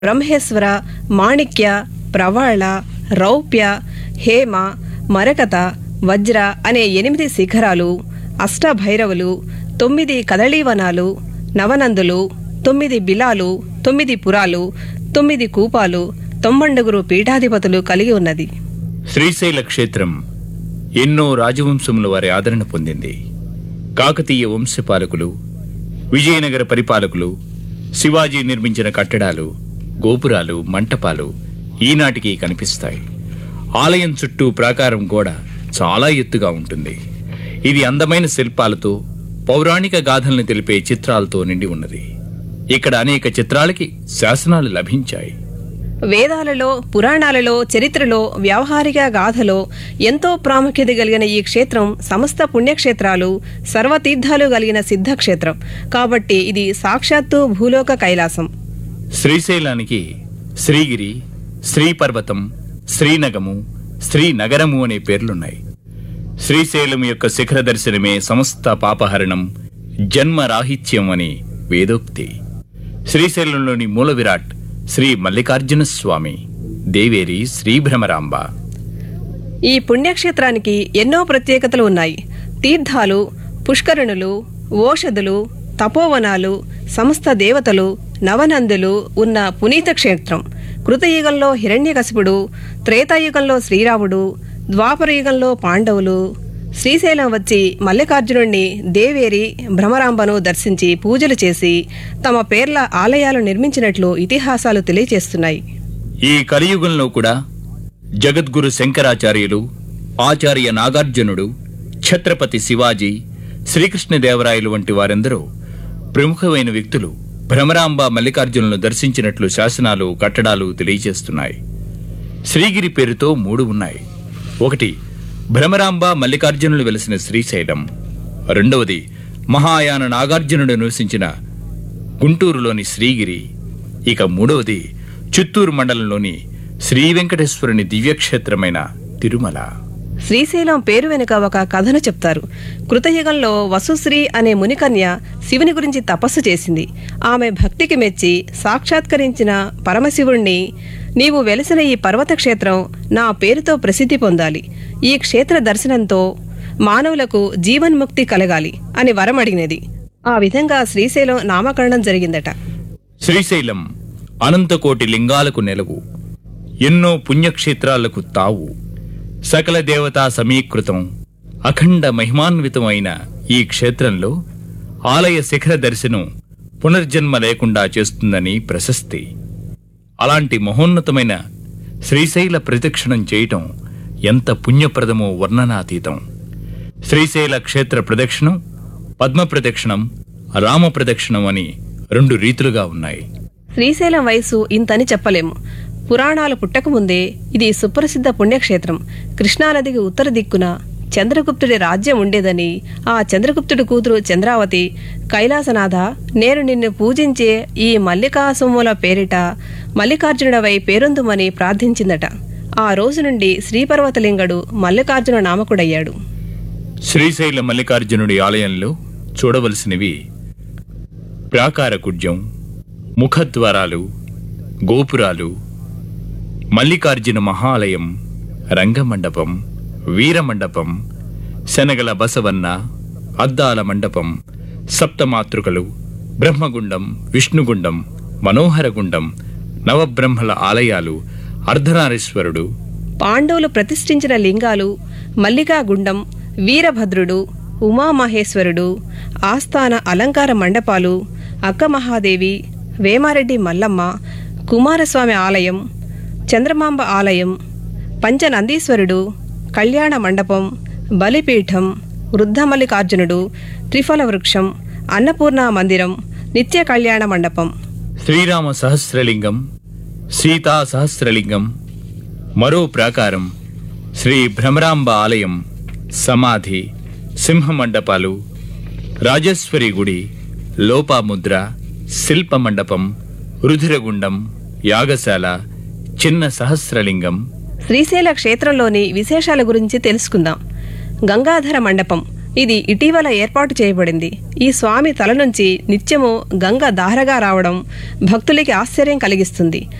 బ్రహ్మేశ్వర మాణిక్య ప్రవాళ రౌప్య హేమ మరకత వజ్ర అనే ఎనిమిది శిఖరాలు అష్టభైరవులు తొమ్మిది కదళీవనాలు నవనందులు తొమ్మిది బిలాలు తొమ్మిది పురాలు తొమ్మిది కూపాలు తొమ్మండుగురు పీఠాధిపతులు కలిగి ఉన్నది శ్రీశైల క్షేత్రం ఎన్నో రాజవంశముల వారి ఆదరణ పొందింది కాకతీయ వంశపాలకులు విజయనగర పరిపాలకులు శివాజీ నిర్మించిన కట్టడాలు గోపురాలు మంటపాలు ఈనాటికి కనిపిస్తాయి ఆలయం చుట్టూ ప్రాకారం గోడ చాలా ఎత్తుగా ఉంటుంది ఇది అందమైన శిల్పాలతో పౌరాణిక గాథల్ని తెలిపే చిత్రాలతో నిండి ఉన్నది ఇక్కడ అనేక చిత్రాలకి శాసనాలు లభించాయి వేదాలలో పురాణాలలో చరిత్రలో వ్యావహారిక గాథలో ఎంతో ప్రాముఖ్యత కలిగిన ఈ క్షేత్రం సమస్త పుణ్యక్షేత్రాలు సర్వతీర్థాలు కలిగిన సిద్ధక్షేత్రం కాబట్టి ఇది సాక్షాత్తు భూలోక కైలాసం శ్రీశైలానికి శ్రీగిరి శ్రీపర్వతం శ్రీనగము శ్రీనగరము అనే పేర్లున్నాయి శ్రీశైలం యొక్క శిఖర దర్శనమే సమస్త పాపహరణం జన్మరాహిత్యం అని వేదోక్తి శ్రీశైలంలోని మూల విరాట్ శ్రీ మల్లికార్జున స్వామి దేవేరి శ్రీభ్రమరాంబ ఈ పుణ్యక్షేత్రానికి ఎన్నో ప్రత్యేకతలు ఉన్నాయి తీర్థాలు పుష్కరుణులు ఓషధులు తపోవనాలు సమస్త దేవతలు నవనందులు ఉన్న పునీత క్షేత్రం కృతయుగంలో హిరణ్యకశిపుడు త్రేతాయుగంలో శ్రీరాముడు ద్వాపరయుగంలో పాండవులు శ్రీశైలం వచ్చి మల్లికార్జునుణ్ణి దేవేరి భ్రమరాంబను దర్శించి పూజలు చేసి తమ పేర్ల ఆలయాలు నిర్మించినట్లు ఇతిహాసాలు తెలియజేస్తున్నాయి ఈ కలియుగంలో కూడా జగద్గురు శంకరాచార్యులు ఆచార్య నాగార్జునుడు ఛత్రపతి శివాజీ శ్రీకృష్ణదేవరాయలు వంటి వారెందరూ ప్రముఖమైన వ్యక్తులు భ్రమరాంబ మల్లికార్జునులను దర్శించినట్లు శాసనాలు కట్టడాలు తెలియజేస్తున్నాయి శ్రీగిరి పేరుతో మూడు ఉన్నాయి ఒకటి భ్రమరాంబ మల్లికార్జునులు వెలిసిన శ్రీశైలం రెండవది మహాయాన నాగార్జునుడు నివసించిన గుంటూరులోని శ్రీగిరి ఇక మూడవది చిత్తూరు మండలంలోని శ్రీ వెంకటేశ్వరుని దివ్యక్షేత్రమైన తిరుమల శ్రీశైలం పేరు వెనుక ఒక కథను చెప్తారు కృతయుగంలో వసుశ్రీ అనే మునికన్య శివుని గురించి తపస్సు చేసింది ఆమె భక్తికి మెచ్చి సాక్షాత్కరించిన పరమశివుణ్ణి నీవు వెలసిన ఈ పర్వత క్షేత్రం నా పేరుతో ప్రసిద్ధి పొందాలి ఈ క్షేత్ర దర్శనంతో మానవులకు జీవన్ముక్తి కలగాలి అని వరం అడిగినది ఆ విధంగా శ్రీశైలం నామకరణం జరిగిందట శ్రీశైలం అనంతకోటి లింగాలకు నెలవు ఎన్నో పుణ్యక్షేత్రాలకు తావు సకల దేవతా సమీకృతం అఖండ మహిమాన్వితమైన ఈ క్షేత్రంలో ఆలయ శిఖర దర్శనం పునర్జన్మ లేకుండా చేస్తుందని ప్రశస్తి అలాంటి మహోన్నతమైన శ్రీశైల ప్రదక్షిణం చేయటం ఎంత పుణ్యప్రదమో వర్ణనాతీతం శ్రీశైల క్షేత్ర ప్రదక్షిణం పద్మ ప్రదక్షిణం రామ ప్రదక్షిణం అని రెండు రీతులుగా ఉన్నాయి శ్రీశైలం వయసు ఇంతని చెప్పలేము పురాణాలు పుట్టకముందే ఇది సుప్రసిద్ధ పుణ్యక్షేత్రం కృష్ణానదికి ఉత్తర దిక్కున చంద్రగుప్తుడి రాజ్యం ఉండేదని ఆ చంద్రగుప్తుడి కూతురు చంద్రావతి కైలాసనాథ నేను నిన్ను పూజించే ఈ మల్లికాసుముల పేరిట మల్లికార్జునుడవై పేరొందుమని ప్రార్థించిందట ఆ రోజు నుండి శ్రీపర్వతలింగడు మల్లికార్జున నామకుడయ్యాడు శ్రీశైల మల్లికార్జునుడి ఆలయంలో చూడవలసినవి ప్రాకార కుడ్యం ముఖద్వారాలు గోపురాలు మల్లికార్జున మహాలయం రంగమండపం వీరమండపం శనగల బసవన్న అద్దాల మండపం సప్తమాతృకలు బ్రహ్మగుండం విష్ణుగుండం మనోహరగుండం నవబ్రహ్మల ఆలయాలు అర్ధనారీశ్వరుడు పాండవులు ప్రతిష్ఠించిన లింగాలు మల్లికాగుండం వీరభద్రుడు ఉమామహేశ్వరుడు ఆస్థాన అలంకార మండపాలు అక్కమహాదేవి వేమారెడ్డి మల్లమ్మ కుమారస్వామి ఆలయం చంద్రమాంబ ఆలయం పంచనందీశ్వరుడు కళ్యాణ మండపం బలిపీఠం వృద్ధమల్లికార్జునుడు త్రిఫల వృక్షం అన్నపూర్ణ మందిరం నిత్య కళ్యాణ మండపం శ్రీరామ సహస్రలింగం సీతా సహస్రలింగం మరో ప్రాకారం శ్రీ భ్రమరాంబ ఆలయం సమాధి సింహమండపాలు రాజేశ్వరి గుడి లోపాముద్ర శిల్ప మండపం రుధిరగుండం యాగశాల చిన్న సహస్రలింగం శ్రీశైల క్షేత్రంలోని విశేషాల గురించి తెలుసుకుందాం గంగాధర మండపం ఇది ఇటీవల ఏర్పాటు చేయబడింది ఈ స్వామి తల నుంచి నిత్యము గంగ దారగా రావడం భక్తులకి ఆశ్చర్యం కలిగిస్తుంది